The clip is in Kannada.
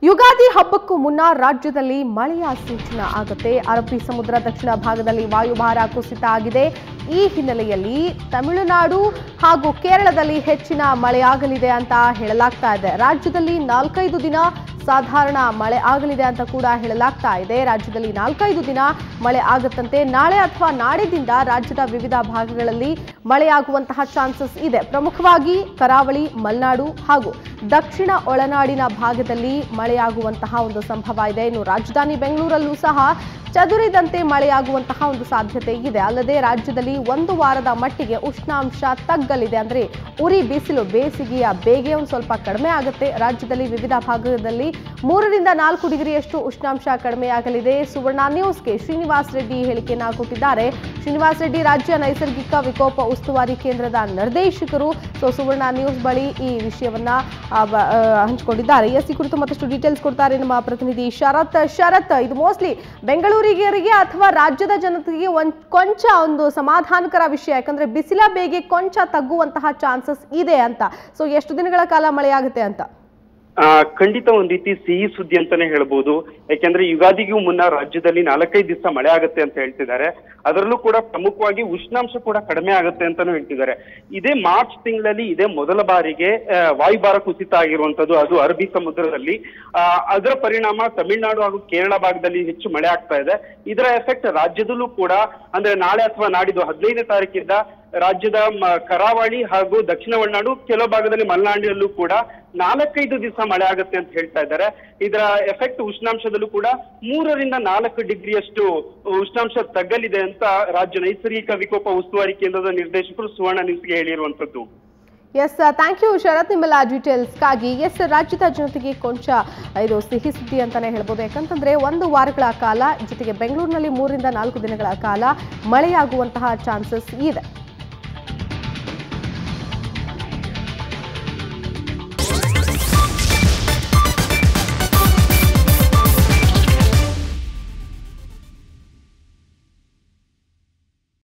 ಯುಗಾದಿ ಹಬ್ಬಕ್ಕೂ ಮುನ್ನ ರಾಜ್ಯದಲ್ಲಿ ಮಳೆಯ ಸೂಚನೆ ಆಗುತ್ತೆ ಅರಬ್ಬಿ ಸಮುದ್ರ ದಕ್ಷಿಣ ಭಾಗದಲ್ಲಿ ವಾಯುಭಾರ ಕುಸಿತ ಆಗಿದೆ ಈ ಹಿನ್ನೆಲೆಯಲ್ಲಿ ತಮಿಳುನಾಡು ಹಾಗೂ ಕೇರಳದಲ್ಲಿ ಹೆಚ್ಚಿನ ಮಳೆಯಾಗಲಿದೆ ಅಂತ ಹೇಳಲಾಗ್ತಾ ಇದೆ ರಾಜ್ಯದಲ್ಲಿ ನಾಲ್ಕೈದು ದಿನ ಸಾಧಾರಣ ಮಳೆ ಆಗಲಿದೆ ಅಂತ ಕೂಡ ಹೇಳಲಾಗ್ತಾ ಇದೆ ರಾಜ್ಯದಲ್ಲಿ ನಾಲ್ಕೈದು ದಿನ ಮಳೆ ಆಗುತ್ತಂತೆ ನಾಳೆ ಅಥವಾ ನಾಡಿದಿಂದ ರಾಜ್ಯದ ವಿವಿಧ ಭಾಗಗಳಲ್ಲಿ ಮಳೆಯಾಗುವಂತಹ ಚಾನ್ಸಸ್ ಇದೆ ಪ್ರಮುಖವಾಗಿ ಕರಾವಳಿ ಮಲೆನಾಡು ಹಾಗೂ ದಕ್ಷಿಣ ಒಳನಾಡಿನ ಭಾಗದಲ್ಲಿ ಮಳೆಯಾಗುವಂತಹ ಒಂದು ಸಂಭವ ಇದೆ ಇನ್ನು ರಾಜಧಾನಿ ಬೆಂಗಳೂರಲ್ಲೂ ಸಹ ಚದುರಿದಂತೆ ಮಳೆಯಾಗುವಂತಹ ಒಂದು ಸಾಧ್ಯತೆ ಇದೆ ಅಲ್ಲದೆ ರಾಜ್ಯದಲ್ಲಿ ಒಂದು ವಾರದ ಮಟ್ಟಿಗೆ ಉಷ್ಣಾಂಶ ತಗ್ಗಲಿದೆ ಅಂದ್ರೆ ಉರಿ ಬಿಸಿಲು ಬೇಸಿಗೆಯ ಬೇಗೆ ಒಂದು ಸ್ವಲ್ಪ ಕಡಿಮೆ ಆಗುತ್ತೆ ರಾಜ್ಯದಲ್ಲಿ ವಿವಿಧ ಭಾಗದಲ್ಲಿ ಮೂರರಿಂದ ನಾಲ್ಕು ಡಿಗ್ರಿಯಷ್ಟು ಉಷ್ಣಾಂಶ ಕಡಿಮೆಯಾಗಲಿದೆ ಸುವರ್ಣ ನ್ಯೂಸ್ಗೆ ಶ್ರೀನಿವಾಸ್ ರೆಡ್ಡಿ ಹೇಳಿಕೆಯನ್ನ ಕೊಟ್ಟಿದ್ದಾರೆ ಶ್ರೀನಿವಾಸ್ ರೆಡ್ಡಿ ರಾಜ್ಯ ನೈಸರ್ಗಿಕ ವಿಕೋಪ ಉಸ್ತುವಾರಿ ಕೇಂದ್ರದ ನಿರ್ದೇಶಕರು ಸೊ ಸುವರ್ಣ ನ್ಯೂಸ್ ಬಳಿ ಈ ವಿಷಯವನ್ನ ಆ, ಬ- ಆ, ಹಂಚಿಕೊಂಡಿದ್ದಾರೆ ಎಸ್ ಈ ಕುರಿತು ಮತ್ತಷ್ಟು ಡೀಟೇಲ್ಸ್ ಕೊಡ್ತಾರೆ ನಮ್ಮ ಪ್ರತಿನಿಧಿ ಶರತ್ ಶರತ್ ಇದು ಮೋಸ್ಟ್ಲಿ ಬೆಂಗಳೂರಿಗರಿಗೆ ಅಥವಾ ರಾಜ್ಯದ ಜನತೆಗೆ ಒಂದ್ ಕೊಂಚ ಒಂದು ಸಮಾಧಾನಕರ ವಿಷಯ ಯಾಕಂದ್ರೆ ಬಿಸಿಲ ಬೇಗೆ ಕೊಂಚ ತಗ್ಗುವಂತಹ ಚಾನ್ಸಸ್ ಇದೆ ಅಂತ ಸೊ ಎಷ್ಟು ದಿನಗಳ ಕಾಲ ಮಳೆಯಾಗುತ್ತೆ ಅಂತ ಆ, ಖಂಡಿತ ಒಂದ್ ರೀತಿ ಸಿಹಿ ಸುದ್ದಿ ಅಂತಾನೆ ಹೇಳ್ಬೋದು ಯಾಕೆಂದ್ರೆ ಯುಗಾದಿಗೂ ಮುನ್ನ ರಾಜ್ಯದಲ್ಲಿ ನಾಲ್ಕೈದು ದಿವಸ ಮಳೆ ಆಗುತ್ತೆ ಅಂತ ಹೇಳ್ತಿದ್ದಾರೆ ಅದರಲ್ಲೂ ಕೂಡ ಪ್ರಮುಖವಾಗಿ ಉಷ್ಣಾಂಶ ಕೂಡ ಕಡಿಮೆ ಆಗುತ್ತೆ ಅಂತಾನು ಹೇಳ್ತಿದ್ದಾರೆ ಇದೇ ಮಾರ್ಚ್ ತಿಂಗಳಲ್ಲಿ ಇದೇ ಮೊದಲ ಬಾರಿಗೆ ಆ, ವಾಯುಭಾರ ಕುಸಿತ ಆಗಿರುವಂತದ್ದು ಅದು ಅರಬ್ಬಿ ಸಮುದ್ರದಲ್ಲಿ ಆ, ಅದರ ಪರಿಣಾಮ ತಮಿಳುನಾಡು ಹಾಗೂ ಕೇರಳ ಭಾಗದಲ್ಲಿ ಹೆಚ್ಚು ಮಳೆ ಆಗ್ತಾ ಇದೆ ಇದರ ಎಫೆಕ್ಟ್ ರಾಜ್ಯದಲ್ಲೂ ಕೂಡ ಅಂದ್ರೆ ನಾಳೆ ಅಥವಾ ನಾಡಿದ್ದು ಹದಿನೈದನೇ ತಾರೀಕಿಂದ ರಾಜ್ಯದ ಮ- ಕರಾವಳಿ ಹಾಗೂ ದಕ್ಷಿಣ ಒಳನಾಡು ಕೆಲವು ಭಾಗದಲ್ಲಿ ಮಲೆನಾಡಿನಲ್ಲೂ ಕೂಡ ನಾಲ್ಕೈದು ದಿವಸ ಮಳೆ ಆಗುತ್ತೆ ಅಂತ ಹೇಳ್ತಾ ಇದ್ದಾರೆ ಇದರ ಎಫೆಕ್ಟ್ ಉಷ್ಣಾಂಶದಲ್ಲೂ ಕೂಡ ಮೂರರಿಂದ ನಾಲ್ಕು ಡಿಗ್ರಿಯಷ್ಟು ಉಷ್ಣಾಂಶ ತಗ್ಗಲಿದೆ ಅಂತ ರಾಜ್ಯ ನೈಸರ್ಗಿಕ ವಿಕೋಪ ಉಸ್ತುವಾರಿ ಕೇಂದ್ರದ ನಿರ್ದೇಶಕರು ಸುವರ್ಣ ನ್ಯೂಸ್ಗೆ ಹೇಳಿರುವಂತದ್ದು ಎಸ್ ಥ್ಯಾಂಕ್ ಯು ಶರತ್ ನಿಮ್ಮೆಲ್ಲ ಡೀಟೇಲ್ಸ್ಗಾಗಿ ಎಸ್ ರಾಜ್ಯದ ಜನತೆಗೆ ಕೊಂಚ ಇದು ಸಿಹಿ ಸುದ್ದಿ ಅಂತಾನೆ ಹೇಳ್ಬೋದು ಯಾಕಂತಂದ್ರೆ ಒಂದು ವಾರಗಳ ಕಾಲ ಜೊತೆಗೆ ಬೆಂಗಳೂರಿನಲ್ಲಿ ಮೂರರಿಂದ ನಾಲ್ಕು ದಿನಗಳ ಕಾಲ ಮಳೆಯಾಗುವಂತಹ ಚಾನ್ಸಸ್ ಇದೆ